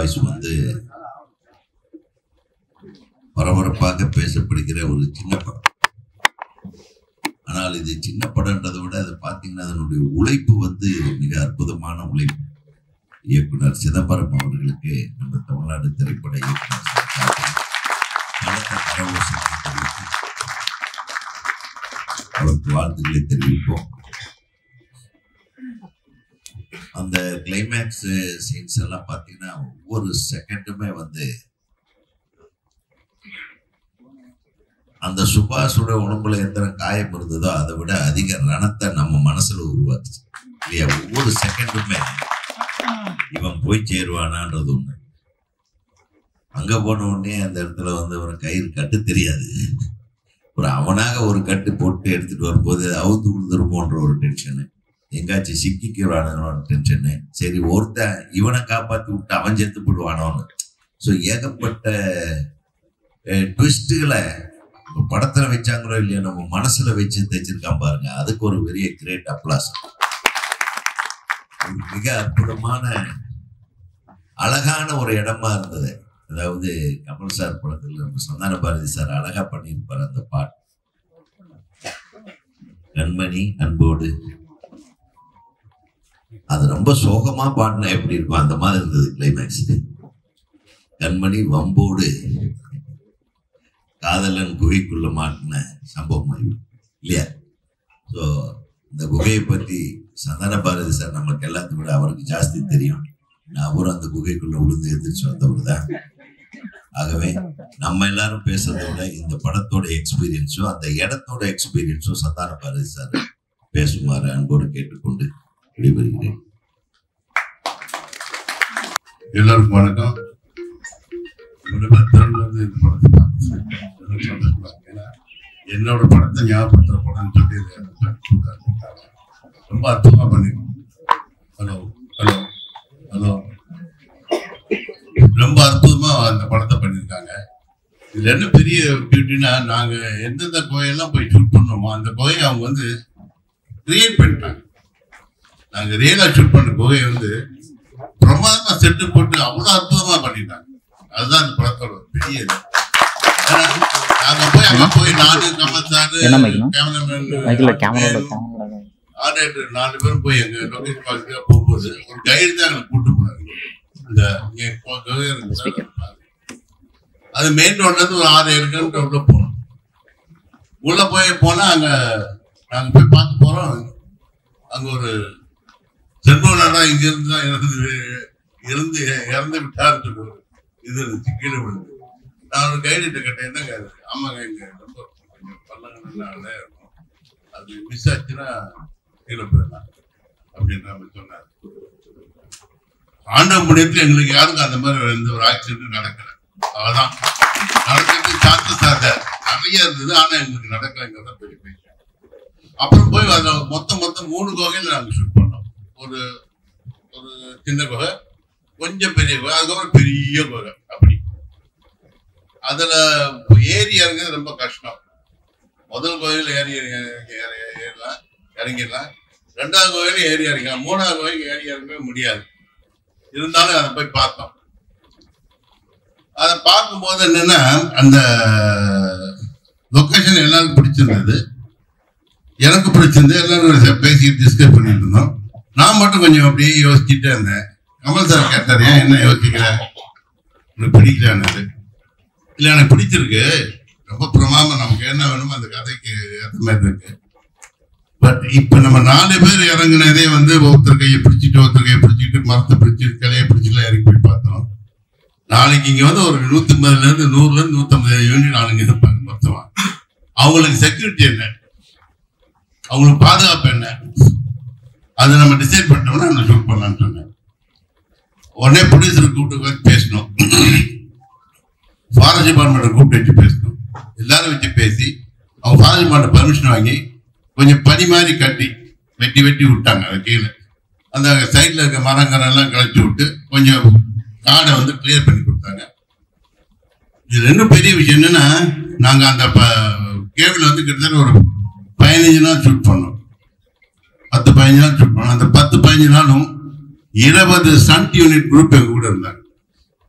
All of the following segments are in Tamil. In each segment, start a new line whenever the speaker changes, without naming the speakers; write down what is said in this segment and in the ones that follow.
பாய்ஸ் வந்து பரபரப்பாக பேசப்படுகிற ஒரு சின்ன படம் ஆனால் இது சின்ன படம்ன்றதை விட அது பார்த்தீங்கன்னா அதனுடைய உழைப்பு வந்து மிக அற்புதமான உழைப்பு இயக்குனர் சிதம்பரம் அவர்களுக்கு நம்ம தமிழ்நாடு திரைப்பட இயக்குனர் சார்பாக பலத்த கரகோஷங்களை தெரிவித்து அவருக்கு வாழ்த்துக்களை தெரிவிப்போம் அந்த கிளைமேக்ஸ் சீன்ஸ் எல்லாம் பார்த்தீங்கன்னா ஒவ்வொரு செகண்டுமே வந்து அந்த சுபாஷோட உடம்புல எத்தனை காயம் இருந்ததோ அதை விட அதிக ரணத்தை நம்ம மனசுல உருவாக்குச்சு இல்லையா ஒவ்வொரு செகண்டுமே இவன் போய் சேருவானான்றது ஒண்ணு அங்க போன உடனே அந்த இடத்துல வந்து அவன் கயிறு கட்டு தெரியாது ஒரு அவனாக ஒரு கட்டு போட்டு எடுத்துட்டு வரும்போது அவுத்து விழுந்துருமோன்ற ஒரு டென்ஷனு எங்காச்சும் சிக்கிக்கிறானோ டென்ஷனு சரி ஒருத்தன் இவனை காப்பாத்தி விட்டு அவன் செத்து போடுவானோன்னு ஸோ ஏகப்பட்ட ட்விஸ்ட்டுகளை படத்துல வச்சாங்களோ இல்லையோ நம்ம மனசுல வச்சு தைச்சிருக்கான் பாருங்க அதுக்கு ஒரு பெரிய கிரேட் அப்ளாஸ் மிக அற்புதமான அழகான ஒரு இடமா இருந்தது அதாவது கமல் சார் படத்துல நம்ம சந்தான பாரதி சார் அழகா பண்ணியிருப்பார் அந்த பாட்டு கண்மணி அன்போடு அது ரொம்ப சோகமா பாடினா எப்படி இருக்கும் அந்த மாதிரி இருந்தது கிளைமேக்ஸ் கண்மணி வம்போடு காதலன் குகைக்குள்ள மாட்டின சம்பவம் ஆகி- இல்லையா ஸோ இந்த குகையை பற்றி சந்தான பாரதி சார் நமக்கு எல்லாத்தையும் விட அவருக்கு ஜாஸ்தி தெரியும் நான் அவரும் அந்த குகைக்குள்ள விழுந்து எதிர்த்து வந்தவர் தான் ஆகவே நம்ம எல்லாரும் பேசுறதை விட இந்த படத்தோட எக்ஸ்பீரியன்ஸும் அந்த இடத்தோட எக்ஸ்பீரியன்ஸும் சந்தான பாரதி சார் பேசுமாறு அன்போடு கேட்டுக்கொண்டு விடைபெறுகிறேன்
எல்லாருக்கும் வணக்கம் ரெண்டு பேர் திறந்து வந்து இந்த படத்தை பார்த்தேன். எனக்கு சந்தோஷமா இருக்கு. ஏன்னா, என்னோட படத்தை ஞாபகப்படுத்துற படம்னு சொல்லி இதை எனக்கு கொடுத்தாங்க. ரொம்ப அற்புதமா பண்ணிருக்கோம் ஹலோ ஹலோ ஹலோ ரொம்ப அற்புதமா அந்த படத்தை பண்ணியிருக்காங்க இதுல என்ன பெரிய பியூட்டினா நாங்க எந்தெந்த கோயிலெல்லாம் போய் ஷூட் பண்ணோமோ அந்த கோயிலை அவங்க வந்து கிரியேட் பண்ணிட்டாங்க நாங்க ரியலா ஷூட் பண்ண குகையை வந்து பிரமாதமா செட்டு போட்டு அவ்வளவு அற்புதமா பண்ணிட்டாங்க அதுதான் இந்த படத்தோட ஒரு பெரிய இது ஏன்னா, நாங்க போய் அங்க போய் நானு கமல் சாரு
என்ன மைக்னா?
கேமராமேன்
மைக்கில் கேமராவில் கேமரா
ஆர்டர் நாலு பேரும் போய் எங்க லொகேஷன் பார்க்க போகும்போது ஒரு கைடு தான் எங்களுக்கு கூட்டு போனாரு இந்த இங்க போ- குகை
அந்த speaker.
இருக்குல்ல, அது மெயின் ரோட்ல இருந்து ஒரு ஆறு ஏழு கிலோமீட்டர் உள்ள போகணும் உள்ள போய் போனா அங்க நாங்க போய் பார்க்க போறோம் அங்க ஒரு செல்வனா இங்க இருந்து தான் இறந்து இறந்து இறந்து விட்டாரு ஒரு இது இருந்துச்சு கீழே விழுந்து நான் ஒரு கைடு கேட்டேன் என்னங்க அது? ஆமாங்க இங்க ரொம்ப கொஞ்சம் பள்ளங்கள் நல்லா நிறைய இருக்கும் அது மிஸ் ஆச்சுன்னா கீழே போயிடலாம் அப்படின்னு நம்ம சொன்னார் ஆண்ட முடியத்துல எங்களுக்கு யாருக்கும் அந்த மாதிரி எந்த ஒரு ஆக்சிடென்ட் நடக்கல அதான் நடக்கிறது சான்சஸ் ஆக நிறைய இருந்தது ஆனா எங்களுக்கு நடக்கலைங்கிறத பெரிய விஷயம் அப்புறம் போய் அதுல மொத்தம் மொத்தம் மூணு குகையில நாங்க ஷூட் பண்ணோம் ஒரு ஒரு சின்ன குகை கொஞ்சம் பெரிய குகை அதுக்கப்புறம் பெரிய குகை அப்படி அதுல ஏறி இறங்குறது ரொம்ப கஷ்டம் முதல் கோயில் ஏறி இறங்கி- ஏறி- ஏறலாம் இறங்கிடலாம் ரெண்டாவது கோயிலும் ஏறி இறங்கலாம் மூணாவது கோயில் ஏறி இறங்கவே முடியாது இருந்தாலும் அதை போய் பார்த்தோம் அதை பார்க்கும்போது என்னன்னா அந்த லொக்கேஷன் எல்லாருக்கும் பிடிச்சிருந்தது எனக்கு பிடிச்சிருந்தது எல்லாரும் பேசிட்டு டிஸ்கஸ் பண்ணிட்டு இருந்தோம் நான் மட்டும் கொஞ்சம் அப்படியே யோசிச்சுட்டே இருந்தேன் கமல் சார் கேட்டார் ஏன் என்ன யோசிக்கிற உனக்கு பிடிக்கலான்னு இல்லை எனக்கு பிடிச்சிருக்கு ரொம்ப பிரமாதம் நமக்கு என்ன வேணுமோ அந்த கதைக்கு ஏற்ற மாதிரி இருக்கு பட் இப்ப நம்ம நாலு பேர் இறங்குனதே வந்து ஒருத்தர் கையை பிடிச்சிட்டு ஒருத்தர் கையை பிடிச்சிட்டு மரத்தை பிடிச்சிட்டு கிளையை பிடிச்சிட்டு இறங்கி போய் பார்த்தோம் நாளைக்கு இங்க வந்து ஒரு நூத்தம்பதுல இருந்து நூறுல இருந்து நூத்தம்பது யூனிட் ஆளுங்க இருப்பாங்க மொத்தமா அவங்களுக்கு செக்யூரிட்டி என்ன அவங்களுக்கு பாதுகாப்பு என்ன அதை நம்ம டிசைட் பண்ணிட்டோம்னா நம்ம ஷூட் பண்ணலாம்னு சொன்னேன் உடனே ப்ரொடியூசர் கூப்பிட்டு உட்கார்ந்து பேசணும் ஃபாரஸ்ட் டிபார்ட்மெண்ட்டை கூப்பிட்டு வச்சு பேசணும் எல்லாரும் வச்சு பேசி அவங்க ஃபாரஸ்ட் டிபார்ட்மெண்ட் பர்மிஷன் வாங்கி கொஞ்சம் பனி மாதிரி கட்டி வெட்டி வெட்டி விட்டாங்க அது கீழே அந்த சைடில் இருக்க மரங்கள் எல்லாம் கழிச்சு விட்டு கொஞ்சம் காடை வந்து கிளியர் பண்ணி கொடுத்தாங்க இது இன்னும் பெரிய விஷயம் என்னன்னா நாங்கள் அந்த கேபிள் வந்து கிட்டத்தட்ட ஒரு பதினஞ்சு நாள் ஷூட் பண்ணோம் பத்து பதினஞ்சு நாள் ஷூட் பண்ணோம் அந்த பத்து பதினஞ்சு நாளும் இருபது ஸ்டண்ட் யூனிட் குரூப் எங்க கூட இருந்தாங்க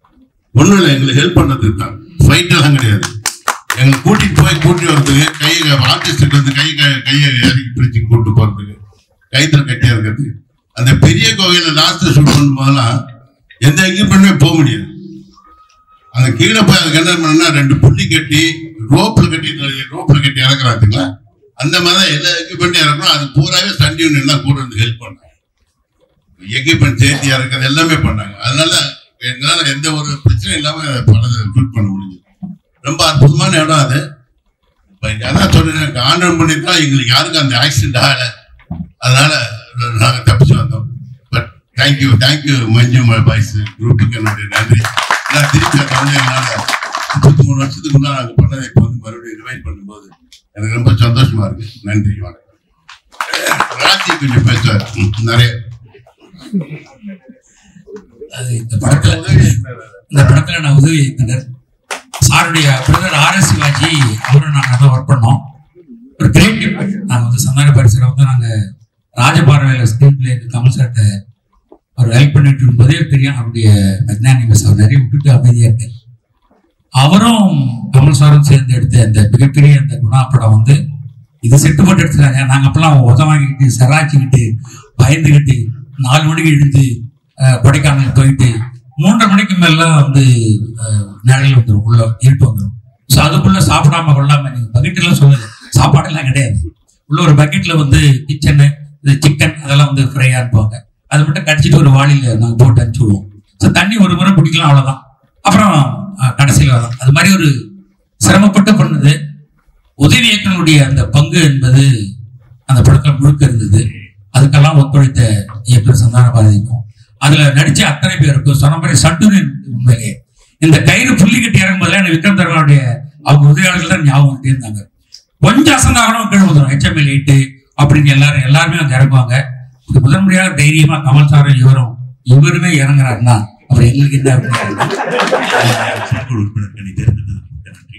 ஒண்ணும் இல்லை எங்களுக்கு ஹெல்ப் பண்றதுக்கு தான் ஃபைட் எல்லாம் கிடையாது எங்களை கூட்டிட்டு போய் கூட்டி வர்றதுக்கு கையை ஆர்டிஸ்டுக்கு வந்து கை கை- கையை இறக்கி பிடிச்சி கூட்டு போறதுக்கு கைத்துல கட்டி இருக்கிறதுக்கு அந்த பெரிய கோவில லாஸ்ட் ஷூட் பண்ணும்போதெல்லாம் எந்த எக்யூப்மெண்ட்டுமே போக முடியாது அந்த கீழே போய் அதுக்கு என்ன பண்ணா ரெண்டு புள்ளி கட்டி ரோப்ல கட்டி ரோப்ல கட்டி இறக்குறாங்களா அந்த மாதிரி தான் எல்லா எக்யூப்மெண்ட்டும் இறக்கணும் அது பூராவே சண்டி யூனியன் தான் கூட வந்து ஹெல்ப் பண்ணாங்க எக்யூப்மெண்ட் சேர்த்து இறக்குறது எல்லாமே பண்ணாங்க அதனால எங்களால எந்த ஒரு பிரச்சனையும் இல்லாம படத்தை ஷூட் பண்ண முடிஞ்சது ரொம்ப அற்புதமான இடம் அது இப்ப அதான் சொன்னேன் ஆண்டர் பண்ணிருக்கா எங்களுக்கு யாருக்கும் அந்த ஆக்சிடென்ட் ஆகல அதனால நாங்க தப்பிச்சு வந்தோம் but thank you thank you Manju boys குரூப்புக்கு என்னுடைய நன்றி நான் திருப்பி அதை வந்து என்னால முப்பத்தி மூணு வருஷத்துக்கு முன்னாடி நாங்கள் பண்ணதை இப்போ வந்து மறுபடியும் ரிவைட் பண்ணும்போது எனக்கு ரொம்ப சந்தோஷமா இருக்கு நன்றி வணக்கம் ராஜி கொஞ்சம் பேசுவார் ம், நிறைய
அது இந்த படத்துல இந்த படத்துல நான் உதவி இயக்குனர் சாருடைய பிரதர் ஆர் எஸ் சிவாஜி அவரும் நாங்கள் தான் ஒர்க் பண்ணோம் ஒரு கிரேட் டீம் நாங்கள் வந்து சந்தான பரிசரை வந்து நாங்கள் ராஜபார்வையில் ஸ்க்ரீன் பிளே கமல் சார்ட்ட அவர் ஹெல்ப் பண்ணிட்டு இருக்கும்போதே தெரியும் அவருடைய மெக்னானிமஸ் அவர் நிறைய விட்டுட்டு அமைதியாக இருக்கார் அவரும் கமல் சாரும் சேர்ந்து எடுத்த அந்த மிகப்பெரிய அந்த குணா படம் வந்து இது செட்டு போட்டு எடுத்துட்டாங்க நாங்கள் அப்பெல்லாம் உத வாங்கிக்கிட்டு சராச்சிக்கிட்டு பயந்துக்கிட்டு நாலு மணிக்கு எழுந்து அஹ், கொடைக்கானல் போயிட்டு மூன்றரை மணிக்கு மேலாம் வந்து அஹ், நிழல் வந்துடும் உள்ள இருட்டு வந்துடும் ஸோ அதுக்குள்ள சாப்பிடாம கொள்ளாம நீங்க பக்கெட்லாம் சொல்லல சாப்பாடெல்லாம் கிடையாது உள்ள ஒரு பக்கெட்ல வந்து கிச்சனு இந்த சிக்கன் அதெல்லாம் வந்து ஃப்ரையா இருப்பாங்க அதை மட்டும் கடிச்சிட்டு ஒரு வாளியில நாங்கள் போட்டு அனுப்பிச்சு விடுவோம் ஸோ தண்ணி ஒரு முறை குடிக்கலாம் அவ்வளவுதான் அப்புறம் அஹ், கடைசியில வரும் அது மாதிரி ஒரு சிரமப்பட்டு பண்ணது உதவி இயக்குனருடைய அந்த பங்கு என்பது அந்த படத்துல முழுக்க இருந்தது அதுக்கெல்லாம் ஒத்துழைத்த இயக்குனர் சந்தான பாரதிக்கும் அதுல நடிச்ச அத்தனை பேருக்கும் சொன்ன மாதிரி சட்டுரின் உண்மையிலே இந்த கயிறு புள்ளி கட்டி இறங்கும் போதுல எனக்கு விக்ரம் தர்மாவுடைய அவங்க உதவியாளர்கள் தான் ஞாபகம் வந்துட்டே இருந்தாங்க கொஞ்சம் அசந்தாகணும் கீழே வந்துடும் ஹெச்எம்எல் எயிட்டு அப்படின்னு எல்லாரும் எல்லாருமே வந்து இறங்குவாங்க இது முதன்முறையாக தைரியமா கமல் சாரும் இவரும் இவருமே இறங்குறாருன்னா அப்புறம் எங்களுக்கு என்ன அப்படின்னு
செயற்குழு உறுப்பினர்களை தேர்ந்தெடுத்ததற்கு மிக்க நன்றி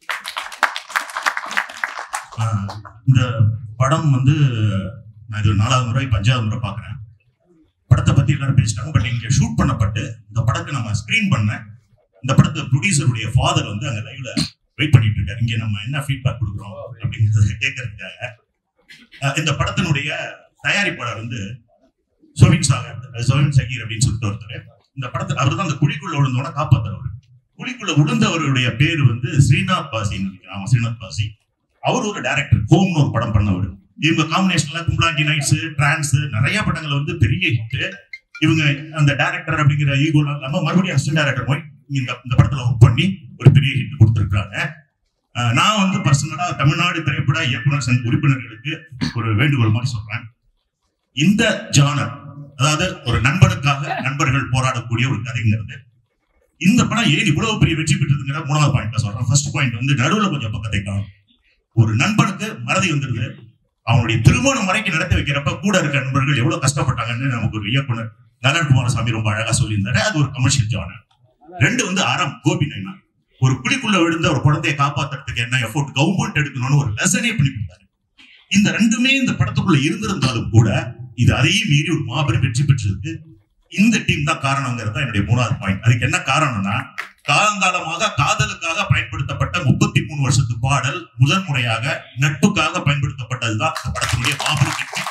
ஆஹ் இந்த படம் வந்து நான் இது நாலாவது முறை இப்ப அஞ்சாவது முறை பார்க்குறேன் படத்தை பத்தி எல்லாரும் பேசிட்டாங்க பட் இங்க ஷூட் பண்ணப்பட்டு இந்த படத்தை நம்ம ஸ்கிரீன் பண்ண இந்த படத்தை ப்ரொடியூசருடைய ஃபாதர் வந்து அங்க லைவ்ல வெயிட் பண்ணிட்டு இருக்காரு இங்க நம்ம என்ன ஃபீட்பேக் கொடுக்குறோம் அப்படிங்கறத கேட்கறதுக்காக ஆஹ் இந்த படத்தினுடைய தயாரிப்பாளர் வந்து சோவின் சாகர் சோவின் சகீர் அப்படின்னு சொல்லிட்டு ஒருத்தர் இந்த படத்துல அவர் தான் அந்த குழிக்குள்ள விழுந்தோட காப்பாத்துறவர் குழிக்குள்ள விழுந்தவருடைய பேரு வந்து ஸ்ரீநாத் பாசின்னு நினைக்கிறேன் ஆமா ஸ்ரீநாத் பாசி அவர் ஒரு டைரக்டர் ஹோம்னு ஒரு படம் பண்ணவர் இவங்க காம்பினேஷன்ல கும்பலாண்டி நைட்ஸ் டிரான்ஸ் நிறைய படங்கள் வந்து பெரிய ஹிட் இவங்க அந்த டைரக்டர் அப்படிங்கிற ஈகோலாம் இல்லாம மறுபடியும் அசிஸ்டன்ட் டைரக்டர் போய் இந்த இந்த படத்துல ஒர்க் பண்ணி ஒரு பெரிய ஹிட் கொடுத்துருக்காங்க நான் வந்து பர்சனலா தமிழ்நாடு திரைப்பட இயக்குனர் சங்க உறுப்பினர்களுக்கு ஒரு வேண்டுகோள் மாதிரி சொல்றேன் இந்த ஜானர் அதாவது ஒரு நண்பனுக்காக நண்பர்கள் போராடக்கூடிய ஒரு கதைங்கிறது இந்த படம் ஏன் இவ்வளவு பெரிய வெற்றி பெற்றதுங்கிற மூணாவது பாயிண்ட் சொல்றேன் ஃபர்ஸ்ட் பாயிண்ட் வந்து நடுவுல கொஞ்சம் பக்கத்தை காணும் ஒரு நண்பனுக்கு மறதி வந்துருது அவனுடைய திருமணம் வரைக்கும் நடத்தி வைக்கிறப்ப கூட இருக்க நண்பர்கள் எவ்வளவு கஷ்டப்பட்டாங்கன்னு நமக்கு ஒரு இயக்குனர் நலன் குமாரசாமி ரொம்ப அழகா சொல்லியிருந்தாரு அது ஒரு கமர்ஷியல் ஜானர் ரெண்டு வந்து அறம் கோபி நைனா ஒரு குழிக்குள்ள விழுந்த ஒரு குழந்தையை காப்பாத்துறதுக்கு என்ன எஃபோர்ட் கவர்மெண்ட் எடுக்கணும்னு ஒரு லெசனே பண்ணி கொடுத்தாரு இந்த ரெண்டுமே இந்த படத்துக்குள்ள இருந்திருந்தாலும் கூட இது அதையும் மீறி ஒரு மாபெரும் வெற்றி பெற்றதுக்கு இந்த டீம் தான் காரணங்கிறது தான் என்னுடைய மூணாவது பாயிண்ட் அதுக்கு என்ன காரணம்னா காலங்காலமாக காதலுக்காக பயன்படுத்தப்பட்ட முப்பத்தி மூணு வருஷத்து பாடல் முதல் முறையாக நட்புக்காக பயன்படுத்தப்பட்டதுதான் இந்த படத்தினுடைய மாபெரும் வெற்றி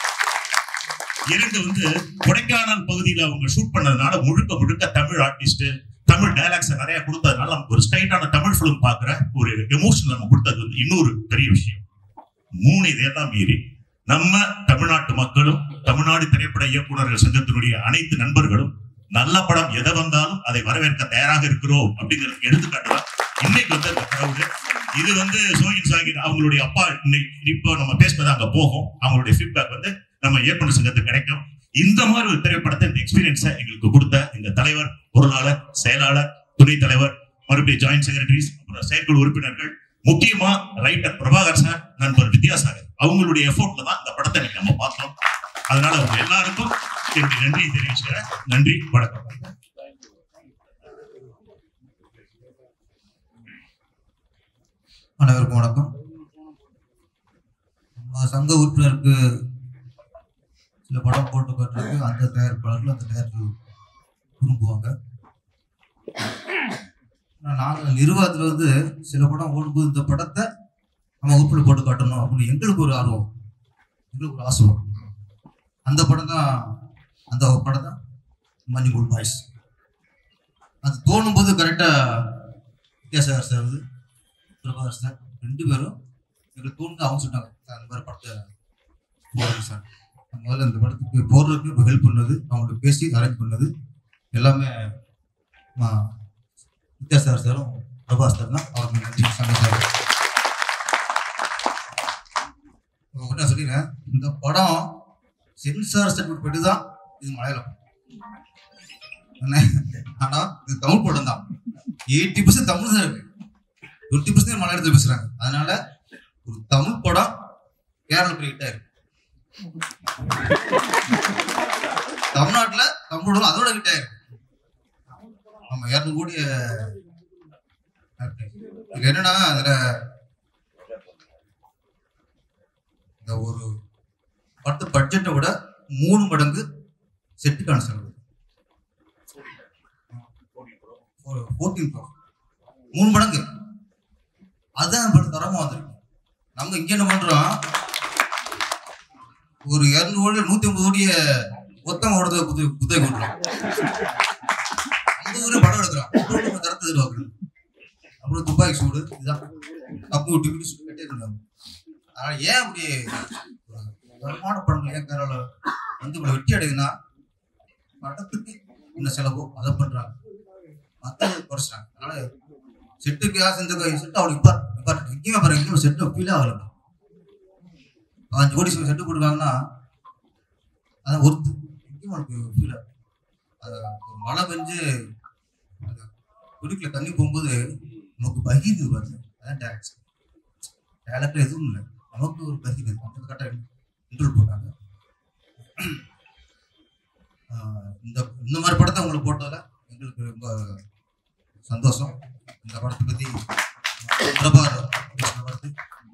இரண்டு வந்து கொடைக்கானல் பகுதியில அவங்க ஷூட் பண்ணதுனால முழுக்க முழுக்க தமிழ் ஆர்டிஸ்ட் தமிழ் டைலாக்ஸ் நிறைய கொடுத்ததுனால நமக்கு ஒரு ஸ்ட்ரைட்டான தமிழ் ஃபிலிம் பாக்குற ஒரு எமோஷனல் நம்ம கொடுத்தது வந்து இன்னொரு பெரிய விஷயம் மூணு இதெல்லாம் மீறி நம்ம தமிழ்நாட்டு மக்களும் தமிழ்நாடு திரைப்பட இயக்குனர்கள் சங்கத்தினுடைய அனைத்து நண்பர்களும் நல்ல படம் எதை வந்தாலும் அதை வரவேற்க தயாராக இருக்கிறோம் அப்படிங்கிறதுக்கு எடுத்துக்காட்டு தான் இன்னைக்கு வந்து அந்த crowd. இது வந்து சோயின் சாகிர் அவங்களுடைய அப்பா இன்னைக்கு இப்போ நம்ம பேசுனது அங்க போகும் அவங்களுடைய ஃபீட்பேக் வந்து நம்ம இயக்குனர் சங்கத்துக்கு கிடைக்கும் இந்த மாதிரி ஒரு திரைப்படத்தை இந்த எக்ஸ்பீரியன்ஸை எங்களுக்கு கொடுத்த எங்க தலைவர் பொருளாளர் செயலாளர் துணைத் தலைவர் மறுபடியும் ஜாயிண்ட் செக்ரட்டரிஸ் அப்புறம் செயற்குழு உறுப்பினர்கள் முக்கியமா ரைட்டர் பிரபாகர் சார் நண்பர் வித்யாசாகர் அவங்களுடைய எஃபோர்ட்ல தான் இந்த படத்தை இன்னைக்கு நம்ம பார்த்தோம் அதனால அவங்க எல்லாருக்கும் என்னுடைய நன்றியை தெரிவிச்சுக்கிறேன் நன்றி வணக்கம்
அனைவருக்கும் வணக்கம் நம்ம சங்க உறுப்பினருக்கு சில படம் போட்டு காட்டுறதுக்கு அந்த தயாரிப்பாளர்கள் அந்த நேரத்தில் விரும்புவாங்க நாங்கள் நிர்வாகத்தில் வந்து சில படம் ஓடும்போது இந்த படத்தை நம்ம உருப்பில் போட்டு காட்டணும் அப்படின்னு எங்களுக்கு ஒரு ஆர்வம் எங்களுக்கு ஒரு ஆசை வரும் அந்த படம் தான் அந்த படம் தான் மணிபூல் பாய்ஸ் அது தோணும் போது கரெக்டாக வித்யாசாகர் சார் வந்து பிரபாகர் சார் ரெண்டு பேரும் எங்களுக்கு தோணுது அவங்க சொன்னாங்க "சார், அந்த மாதிரி படத்தை போடுங்க சார் முதல்ல இந்த படத்துக்கு போடுறதுக்கு ஹெல்ப் பண்ணது அவங்களுக்கு பேசி அரேஞ்ச் பண்ணது எல்லாமே ஆ, வித்யாசாகர் சாரும் பிரபாஸ் சார் தான் அவருக்கு நன்றி சந்திச்சார் உங்கள்கிட்ட நான் சொல்லிடுறேன் இந்த படம் சென்சார் சர்டிஃபிகேட் பெற்று தான் இது மலையாளம் என்ன ஆனா இது தமிழ் படம் தான் எயிட்டி பர்சன்ட் தமிழ் தான் இருக்கு டுவெண்ட்டி பர்சன்ட் மலையாளத்தில் பேசுறாங்க அதனால ஒரு தமிழ் படம் கேரள பெரிய ஹிட் ஆயிருக்கு தமிழ்நாட்டுல தமிழ் படம் அதோட ஹிட் ஆயிருக்கு ஆமா இரநூறு கோடி இதுல என்னன்னா அதுல இந்த ஒரு பத்து பட்ஜெட்டை விட மூணு மடங்கு செட்டுக்கான செலவு ஃபோர்டீன் ப்ரோ மூணு மடங்கு அதுதான் படம் தரமா வந்திருக்கு நம்ம இங்க என்ன பண்றோம் ஒரு இரநூறு கோடி நூத்தி ஐம்பது கோடிய மொத்தம் ஓடுறது புது புத்தகம் கொடுக்குறோம் அந்த ஊரே படம் எடுக்கிறோம் நம்ம தரத்தை எதிர்பார்க்கணும் அப்புறம் துப்பாக்கி சூடு இதுதான் தப்பு விட்டு விட்டு சுட்டுக்கிட்டே இருந்தாங்க ஆனா ஏன் அப்படி ஒரு தரமான படங்கள் ஏன் கேரளா வந்து இவ்வளவு வெற்றி அடையுதுன்னா படத்துக்கு என்ன செலவோ அதை பண்றாங்க மற்றது குறைச்சாங்க அதனால செட்டுக்கு ஆசை இந்த செட்டு அவளுக்கு இப்பார் இப்பார் எங்கேயுமே பாரு எங்கேயும் செட்டு ஃபீல் ஆகல அஞ்சு கோடி செட்டு போட்டுருக்காங்கன்னா அதான் ஒருத்து எங்கேயும் அவனுக்கு ஃபீல் ஆகும் அது ஒரு மழை பெஞ்சு அந்த குடிக்கல தண்ணி போகும்போது நமக்கு பகிர்ந்து பாருங்க அதான் டேரக்ட் டேரக்டர் எதுவும் இல்லை நமக்கு ஒரு பகிர்ந்து அந்த கரெக்டாக இன்ட்ரோல் போட்டாங்க ஆஹ் இந்த இந்த மாதிரி படத்தை உங்களுக்கு போட்டதில் எங்களுக்கு ரொம்ப சந்தோஷம் இந்த படத்தை பற்றி பிரபார் பேசின படத்தை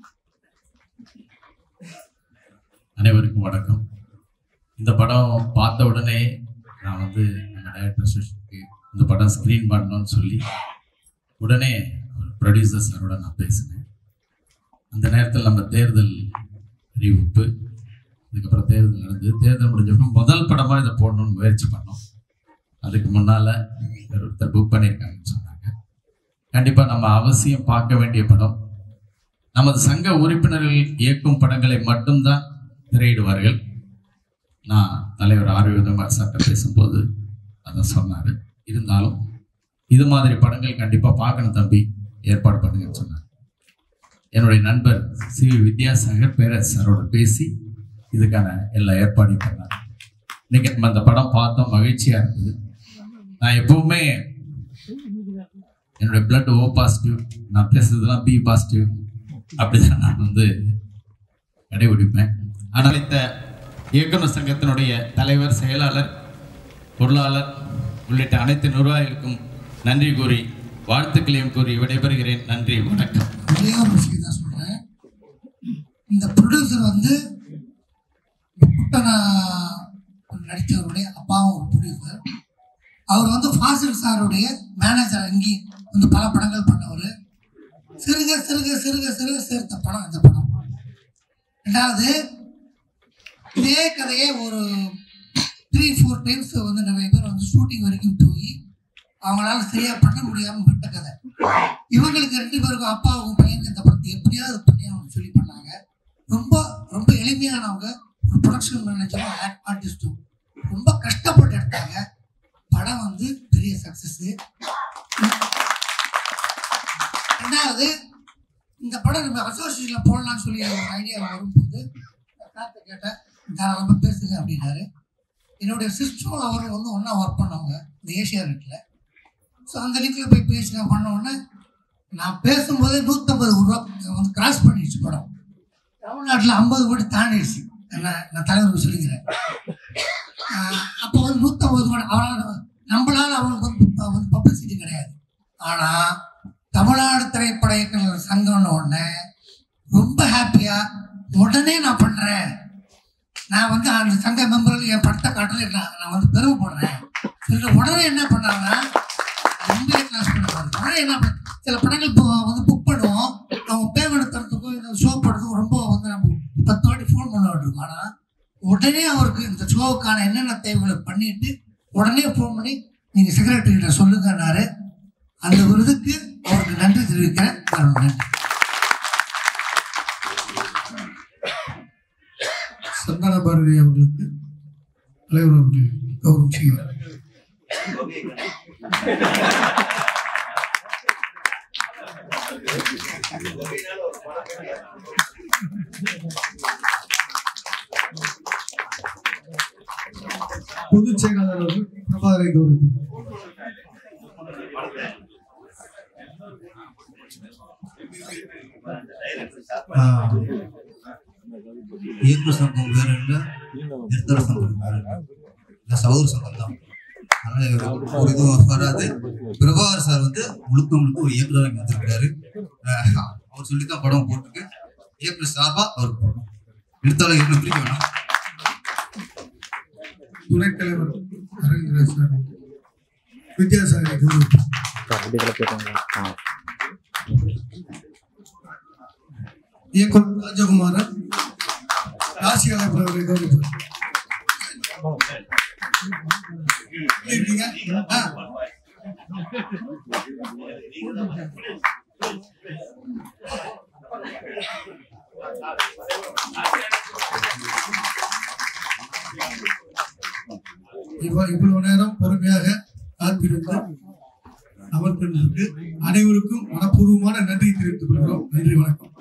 அனைவருக்கும் வணக்கம் இந்த படம் பார்த்த உடனே நான் வந்து நம்ம டைரக்டர் அசோசியேஷனுக்கு இந்த படம் ஸ்க்ரீன் பண்ணணும்னு சொல்லி உடனே ப்ரொடியூசர் சாரோட நான் பேசினேன் அந்த நேரத்தில் நம்ம தேர்தல் அறிவிப்பு அதுக்கப்புறம் தேர்தல் நடந்தது தேர்தல் முடிஞ்சப்போ முதல் படமாக இதை போடணும்னு முயற்சி பண்ணோம் அதுக்கு முன்னால் ஒருத்தர் புக் பண்ணியிருக்காங்கன்னு சொன்னாங்க கண்டிப்பாக நம்ம அவசியம் பார்க்க வேண்டிய படம் நமது சங்க உறுப்பினர்கள் இயக்கும் படங்களை மட்டும்தான் திரையிடுவார்கள் நான் தலைவர் ஆரோக்கியகுமார் சார்ட்ட பேசும்போது அதை சொன்னார் இருந்தாலும் இது மாதிரி படங்கள் கண்டிப்பாக பார்க்கணும் தம்பி ஏற்பாடு பண்ணுங்கன்னு சொன்னார் என்னுடைய நண்பர் சி வி வித்யாசாகர் பேரரசு சாரோட பேசி இதுக்கான எல்லா ஏற்பாடையும் பண்ணார் இன்னைக்கு நம்ம அந்த படம் பார்த்தோம் மகிழ்ச்சியாக இருந்தது நான் எப்பவுமே என்னுடைய பிளட் ஓ பாசிட்டிவ் நான் பேசுறதுலாம் பி பாசிட்டிவ் அப்படிதான் நான் வந்து கடைபிடிப்பேன் ஆனால் இந்த இயக்குனர் சங்கத்தினுடைய தலைவர் செயலாளர் பொருளாளர் உள்ளிட்ட அனைத்து நிர்வாகிகளுக்கும் நன்றி கூறி வாழ்த்துக்களையும் கூறி விடைபெறுகிறேன் நன்றி வணக்கம்
ஒரே ஒரு விஷயம் தான் சொல்றேன் இந்த ப்ரொடியூசர் வந்து புட்டனா நடித்தவருடைய அப்பாவும் ஒரு ப்ரொடியூசர் அவர் வந்து ஃபாசில் சாருடைய மேனேஜர் அங்கே வந்து பல படங்கள் பண்ணவர் சிறுக சிறுக சிறுக சிறுக சேர்த்த படம் இந்த படம் ரெண்டாவது இதே கதையை ஒரு த்ரீ ஃபோர் டைம்ஸ் வந்து நிறைய பேர் வந்து ஷூட்டிங் வரைக்கும் போய் அவங்களால சரியா பண்ண முடியாம விட்ட கதை இவங்களுக்கு ரெண்டு பேருக்கும் அப்பாவுக்கும் பையனுக்கு இந்த படத்தை எப்படியாவது பண்ணி அவங்க சொல்லி பண்ணாங்க ரொம்ப ரொம்ப எளிமையானவங்க ஒரு ப்ரொடக்ஷன் மேனேஜரும் ஆர்டிஸ்டும் ரொம்ப கஷ்டப்பட்டு எடுத்தாங்க படம் வந்து பெரிய சக்சஸ் ரெண்டாவது இந்த படம் நம்ம அசோசியேஷன்ல போடலாம்னு சொல்லி ஒரு ஐடியா வரும்போது கார்த்தை கேட்டேன் தாராளமாக பேசுங்க அப்படின்னாரு என்னுடைய சிஸ்டரும் அவரும் வந்து ஒன்றா ஒர்க் பண்ணவங்க இந்த ஏஷியா நெட்டில் ஸோ அந்த லிங்கில் போய் பேசி நான் பண்ண உடனே நான் பேசும்போதே நூற்றம்பது ரூபா வந்து கிராஸ் பண்ணிடுச்சு படம் தமிழ்நாட்டில் ஐம்பது கோடி தாண்டிடுச்சு நான் நான் தலைவருக்கு சொல்லிக்கிறேன் ஆஹ் அப்போ வந்து நூற்றம்பது கோடி அவனால் நம்மளால அவனுக்கு வந்து ப- வந்து பப்ளிசிட்டி கிடையாது ஆனால் தமிழ்நாடு திரைப்பட இயக்குநர் சங்கம்னு உடனே ரொம்ப ஹாப்பியாக உடனே நான் பண்ணுறேன் நான் வந்து அந்த சங்க மெம்பர்கள் என் படத்தை காட்டல நான் நான் வந்து பெருமைப்படுறேன் சொல்லிட்டு உடனே என்ன பண்ணாங்கன்னா ரொம்ப கிளாஸ் பண்ணுவாங்க உடனே முன்னாடி என்ன பண்ண- சில படங்கள் இப்போ வந்து புக் பண்ணுவோம் அவங்க பேமெண்ட் தரத்துக்கும் இந்த ஷோ பண்ணுறதுக்கும் ரொம்ப வந்து நம்ம பத்து வாட்டி ஃபோன் பண்ண வேண்டியிருக்கும் ஆனால் உடனே அவருக்கு இந்த ஷோவுக்கான என்னென்ன தேவைகளை பண்ணிட்டு உடனே ஃபோன் பண்ணி நீங்கள் செக்ரட்டரி கிட்ட சொல்லுங்கன்னாரு அந்த விருதுக்கு அவருக்கு நன்றி தெரிவிக்கிறேன் அவருக்கு நன்றி
சந்தான பாரதி அவர்களுக்கு தலைவர் அவர்கள் கௌரவம் செய்கிறார் பொதுச் செயலாளர் அவர்கள் பிரபாகரை கௌரவிப்பார்
இயக்குனர் சங்கம் வேற இல்லை நிறுத்தல் சங்கம் வேற இல்லை இல்லை சகோதர சங்கம் தான் அதனால ஒரு இது வராது பிரபாகர் சார் வந்து முழுக்க முழுக்க ஒரு இயக்குனர் இங்க வந்திருக்கிறாரு அஹ் அவர் சொல்லி தான் படம் போட்டிருக்கு இயக்குனர் சார்பா அவர் போடணும் எடுத்தாலும் இயக்குனர் பிரிக்க வேணாம்
துணைத் தலைவர் அரவிந்த் சார் வித்யாசாகரை கௌரவிப்பார்
இதுல போயிட்டாங்க ஆ
இயக்குனர் ராஜகுமாரன் ராசி கலைப்பர் அவரை கௌரவிப்பார் எப்படி இருக்கீங்க ஆ. இவ்வ- இவ்வளவு நேரம் பொறுமையாக காத்திருந்து அமர்ந்திருக்கு அனைவருக்கும் மனப்பூர்வமான நன்றி தெரிவித்துக் கொள்கிறோம் நன்றி வணக்கம்